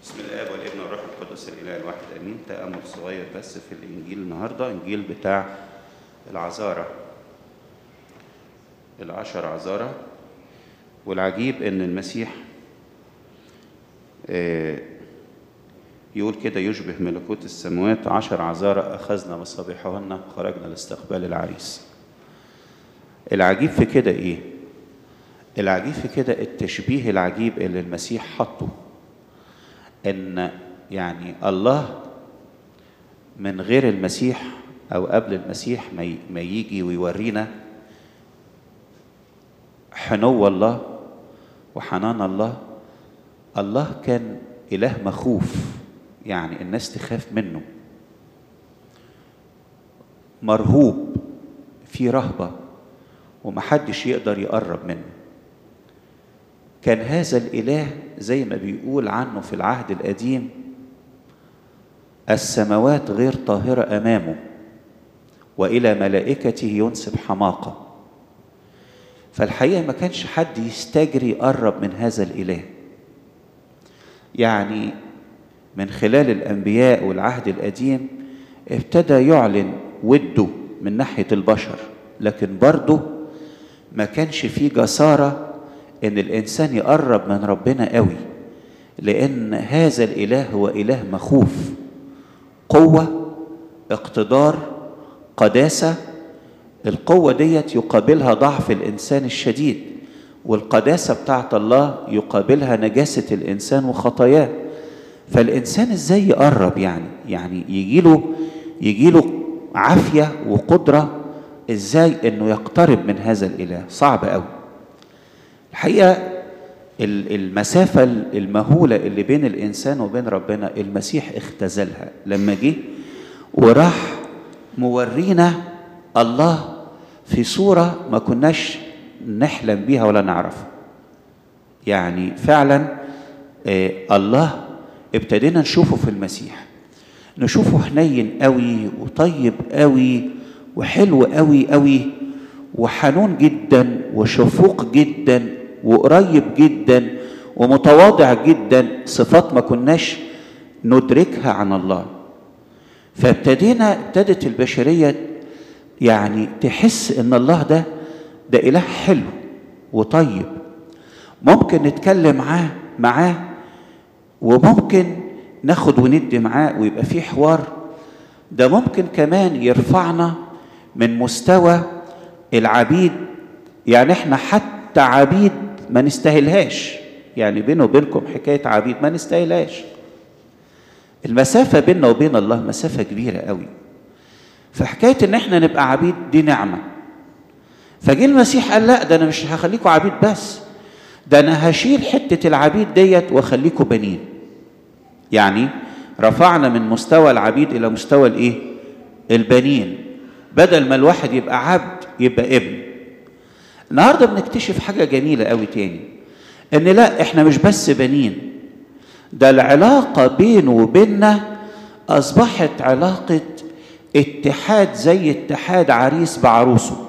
بسم الاب والابن والروح القدس الاله الواحد امين تامل صغير بس في الانجيل النهارده انجيل بتاع العذاره العشر عذاره والعجيب ان المسيح آه، يقول كده يشبه ملكوت السماوات عشر عذارى أخذنا مصابيحهن وخرجنا لاستقبال العريس العجيب في كده إيه؟ العجيب في كده التشبيه العجيب اللي المسيح حطه إن يعني الله من غير المسيح أو قبل المسيح ما ي- ما يجي ويورينا حنو الله وحنان الله الله كان إله مخوف يعني الناس تخاف منه مرهوب في رهبة ومحدش يقدر يقرب منه كان هذا الإله زي ما بيقول عنه في العهد القديم السماوات غير طاهرة أمامه وإلى ملائكته ينسب حماقة فالحقيقة ما كانش حد يستجري يقرب من هذا الإله يعني من خلال الانبياء والعهد القديم ابتدى يعلن وده من ناحيه البشر لكن برضه ما كانش فيه جساره ان الانسان يقرب من ربنا قوي لان هذا الاله هو اله مخوف قوه اقتدار قداسه القوه ديت يقابلها ضعف الانسان الشديد والقداسه بتاعت الله يقابلها نجاسه الانسان وخطاياه فالانسان ازاي يقرب يعني يعني يجيله يجيله عافيه وقدره ازاي انه يقترب من هذا الاله صعب قوي الحقيقه ال- المسافه المهوله اللي بين الانسان وبين ربنا المسيح اختزلها لما جه وراح مورينا الله في صوره ما كناش نحلم بيها ولا نعرفها يعني فعلا آه، الله ابتدينا نشوفه في المسيح نشوفه حنين قوي وطيب قوي وحلو قوي قوي وحنون جدا وشفوق جدا وقريب جدا ومتواضع جدا صفات ما كناش ندركها عن الله فابتدينا ابتدت البشريه يعني تحس ان الله ده ده اله حلو وطيب ممكن نتكلم معاه معاه وممكن ناخد وندي معاه ويبقى في حوار ده ممكن كمان يرفعنا من مستوى العبيد يعني احنا حتى عبيد ما نستاهلهاش يعني بينه وبينكم حكايه عبيد ما نستاهلهاش المسافه بيننا وبين الله مسافه كبيره قوي فحكايه ان احنا نبقى عبيد دي نعمه فجه المسيح قال لا ده انا مش هخليكم عبيد بس ده انا هشيل حته العبيد ديت واخليكم بنين يعني رفعنا من مستوى العبيد الى مستوى الايه البنين بدل ما الواحد يبقى عبد يبقى ابن النهارده بنكتشف حاجه جميله قوي تاني ان لا احنا مش بس بنين ده العلاقه بينه وبيننا اصبحت علاقه اتحاد زي اتحاد عريس بعروسه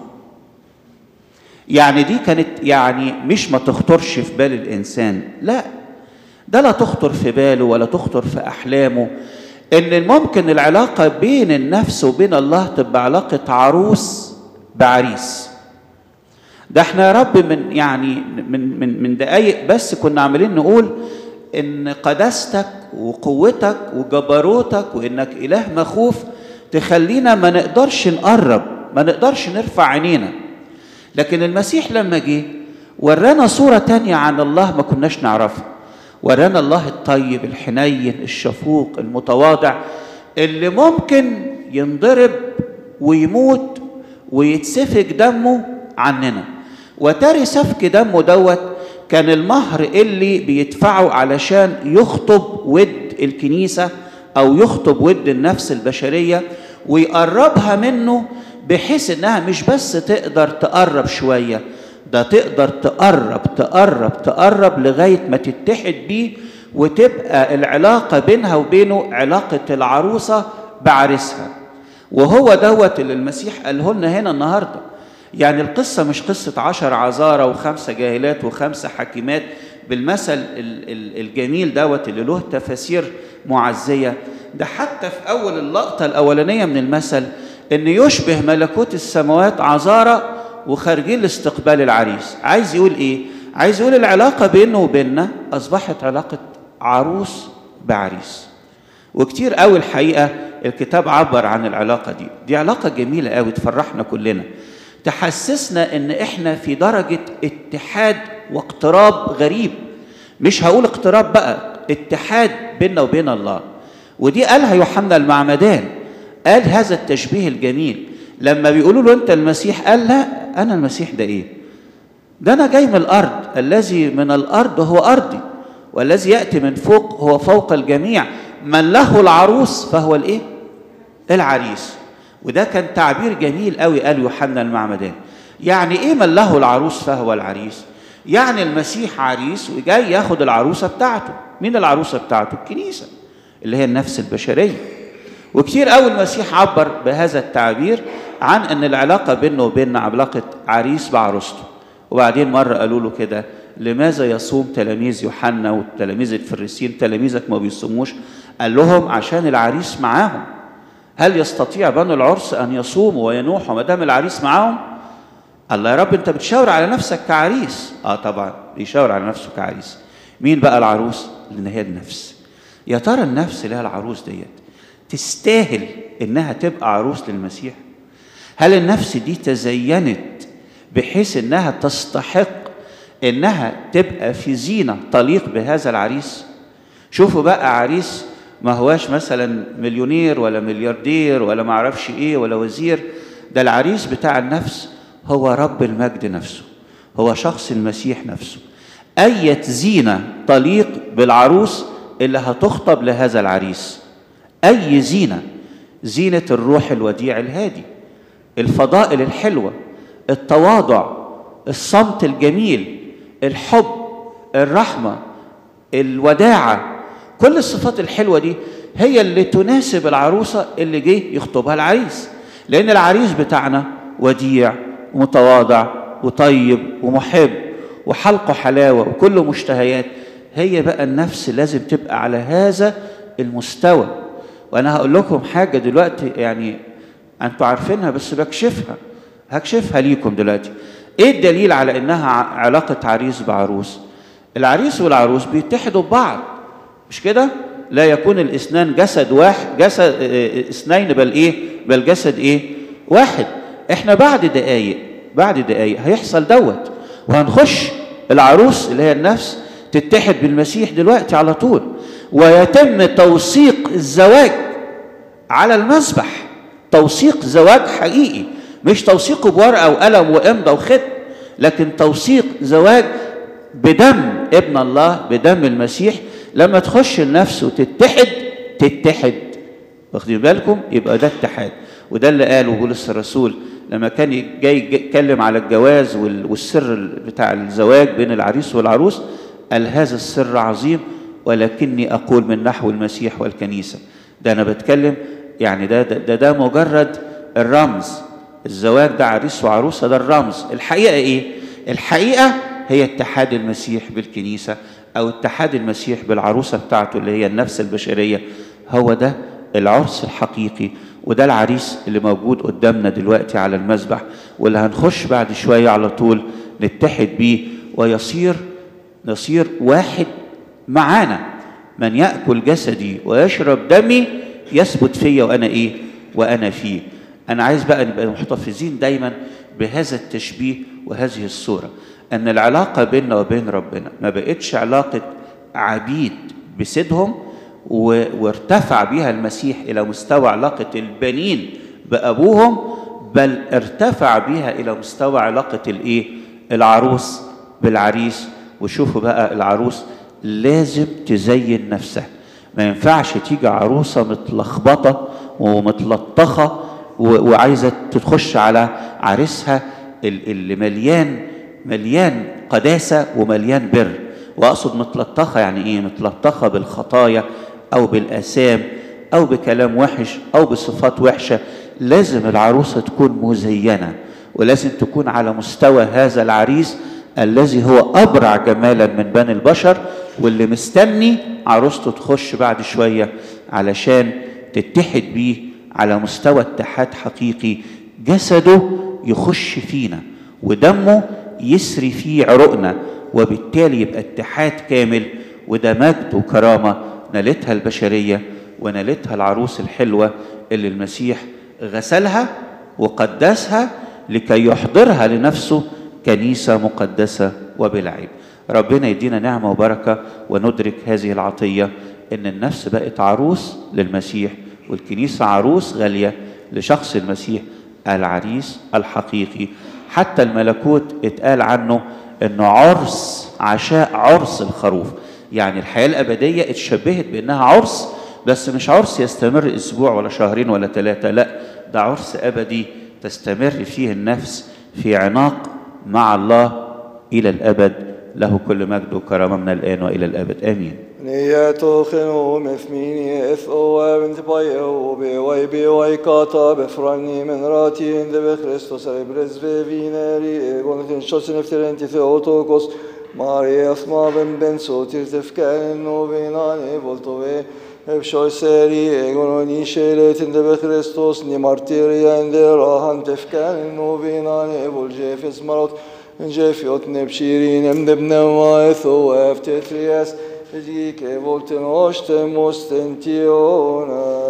يعني دي كانت يعني مش ما تخطرش في بال الانسان لا ده لا تخطر في باله ولا تخطر في احلامه ان ممكن العلاقه بين النفس وبين الله تبقى علاقه عروس بعريس ده احنا يا رب من يعني من من من دقايق بس كنا عاملين نقول ان قداستك وقوتك وجبروتك وانك اله مخوف تخلينا ما نقدرش نقرب ما نقدرش نرفع عينينا لكن المسيح لما جه ورانا صورة تانية عن الله ما كناش نعرفها ورانا الله الطيب الحنين الشفوق المتواضع اللي ممكن ينضرب ويموت ويتسفك دمه عننا وتري سفك دمه دوت كان المهر اللي بيدفعه علشان يخطب ود الكنيسة أو يخطب ود النفس البشرية ويقربها منه بحيث انها مش بس تقدر تقرب شويه ده تقدر تقرب تقرب تقرب لغايه ما تتحد بيه وتبقى العلاقه بينها وبينه علاقه العروسه بعريسها وهو دوت اللي المسيح قاله لنا هنا النهارده يعني القصه مش قصه عشر عذارى وخمسه جاهلات وخمسه حكيمات بالمثل ال- ال- الجميل دوت اللي له تفاسير معزية ده حتى في أول اللقطة الأولانية من المثل إن يشبه ملكوت السماوات عذارى وخارجين لاستقبال العريس عايز يقول إيه؟ عايز يقول العلاقة بينه وبيننا أصبحت علاقة عروس بعريس وكتير قوي الحقيقة الكتاب عبر عن العلاقة دي دي علاقة جميلة قوي تفرحنا كلنا تحسسنا ان احنا في درجة اتحاد واقتراب غريب مش هقول اقتراب بقى اتحاد بيننا وبين الله ودي قالها يوحنا المعمدان قال هذا التشبيه الجميل لما بيقولوا له انت المسيح قال لا انا المسيح ده ايه ده انا جاي من الارض الذي من الارض هو ارضي والذي ياتي من فوق هو فوق الجميع من له العروس فهو الايه العريس وده كان تعبير جميل قوي قال يوحنا المعمدان يعني ايه من له العروس فهو العريس يعني المسيح عريس وجاي ياخد العروسه بتاعته مين العروسه بتاعته الكنيسه اللي هي النفس البشريه وكتير قوي المسيح عبر بهذا التعبير عن ان العلاقه بينه وبين علاقه عريس بعروسته وبعدين مره قالوا له كده لماذا يصوم تلاميذ يوحنا وتلاميذ الفريسين تلاميذك ما بيصوموش قال لهم عشان العريس معاهم هل يستطيع بنو العرس ان يصوموا وينوحوا ما دام العريس معاهم الله يا رب انت بتشاور على نفسك كعريس اه طبعا بيشاور على نفسه كعريس مين بقى العروس لان هي النفس يا ترى النفس اللي هي العروس ديت تستاهل انها تبقى عروس للمسيح هل النفس دي تزينت بحيث انها تستحق انها تبقى في زينه تليق بهذا العريس شوفوا بقى عريس ما هواش مثلا مليونير ولا ملياردير ولا ما اعرفش ايه ولا وزير ده العريس بتاع النفس هو رب المجد نفسه هو شخص المسيح نفسه أية زينة تليق بالعروس اللي هتخطب لهذا العريس أي زينة زينة الروح الوديع الهادي الفضائل الحلوة التواضع الصمت الجميل الحب الرحمة الوداعة كل الصفات الحلوة دي هي اللي تناسب العروسة اللي جه يخطبها العريس لأن العريس بتاعنا وديع ومتواضع وطيب ومحب وحلقه حلاوة وكله مشتهيات هي بقى النفس لازم تبقى على هذا المستوى وأنا هقول لكم حاجة دلوقتي يعني أنتوا عارفينها بس بكشفها هكشفها ليكم دلوقتي إيه الدليل على إنها علاقة عريس بعروس العريس والعروس بيتحدوا ببعض مش كده لا يكون الاثنان جسد واحد جسد اثنين بل ايه بل جسد ايه واحد احنا بعد دقايق بعد دقايق هيحصل دوت وهنخش العروس اللي هي النفس تتحد بالمسيح دلوقتي على طول ويتم توثيق الزواج على المذبح توثيق زواج حقيقي مش توثيقه بورقه وقلم وامضه وختم لكن توثيق زواج بدم ابن الله بدم المسيح لما تخش النفس وتتحد تتحد واخدين بالكم يبقى ده اتحاد وده اللي قاله بولس الرسول لما كان جاي يتكلم على الجواز والسر بتاع الزواج بين العريس والعروس قال هذا السر عظيم ولكني اقول من نحو المسيح والكنيسه ده انا بتكلم يعني ده ده ده, ده مجرد الرمز الزواج ده عريس وعروسه ده الرمز الحقيقه ايه الحقيقه هي اتحاد المسيح بالكنيسه او اتحاد المسيح بالعروسه بتاعته اللي هي النفس البشريه هو ده العرس الحقيقي وده العريس اللي موجود قدامنا دلوقتي على المذبح واللي هنخش بعد شويه على طول نتحد بيه ويصير نصير واحد معانا من ياكل جسدي ويشرب دمي يثبت فيا وانا ايه وانا فيه انا عايز بقى نبقى محتفظين دايما بهذا التشبيه وهذه الصوره ان العلاقه بيننا وبين ربنا ما بقتش علاقه عبيد بسيدهم وارتفع بها المسيح الى مستوى علاقه البنين بابوهم بل ارتفع بها الى مستوى علاقه الايه العروس بالعريس وشوفوا بقى العروس لازم تزين نفسها ما ينفعش تيجي عروسه متلخبطه ومتلطخه وعايزه تخش على عريسها اللي مليان مليان قداسه ومليان بر واقصد متلطخه يعني ايه متلطخه بالخطايا او بالاثام او بكلام وحش او بصفات وحشه لازم العروسه تكون مزينه ولازم تكون على مستوى هذا العريس الذي هو أبرع جمالا من بني البشر واللي مستني عروسته تخش بعد شوية علشان تتحد بيه على مستوى اتحاد حقيقي جسده يخش فينا ودمه يسري فيه عروقنا وبالتالي يبقى اتحاد كامل وده مجد وكرامة نالتها البشرية ونالتها العروس الحلوة اللي المسيح غسلها وقدسها لكي يحضرها لنفسه كنيسة مقدسة وبلا عيب ربنا يدينا نعمة وبركة وندرك هذه العطية إن النفس بقت عروس للمسيح والكنيسة عروس غالية لشخص المسيح العريس الحقيقي حتى الملكوت اتقال عنه انه عرس عشاء عرس الخروف يعني الحياة الأبدية اتشبهت بأنها عرس بس مش عرس يستمر أسبوع ولا شهرين ولا ثلاثة لا ده عرس أبدي تستمر فيه النفس في عناق مع الله إلى الأبد له كل مجد وكرامة من الآن وإلى الأبد آمين نيتوخنو مثميني اث او بنت باي او بي واي بي واي كاتا بفراني من راتي اند بخريستوس ريبرز في فيناري ايغون شوس نفترنتي ثيوتوكوس ماري اثما بن بن سوتير تفكان نو بيناني فولتو في ابشوي سيري ايغون نيشيلت اند بخريستوس ني مارتيريا اند راهان تفكان نو بيناني فولجي في سمروت جيفيوت نبشيرين ام دبنا واثو افتترياس Gli che volte nostre mostentiona.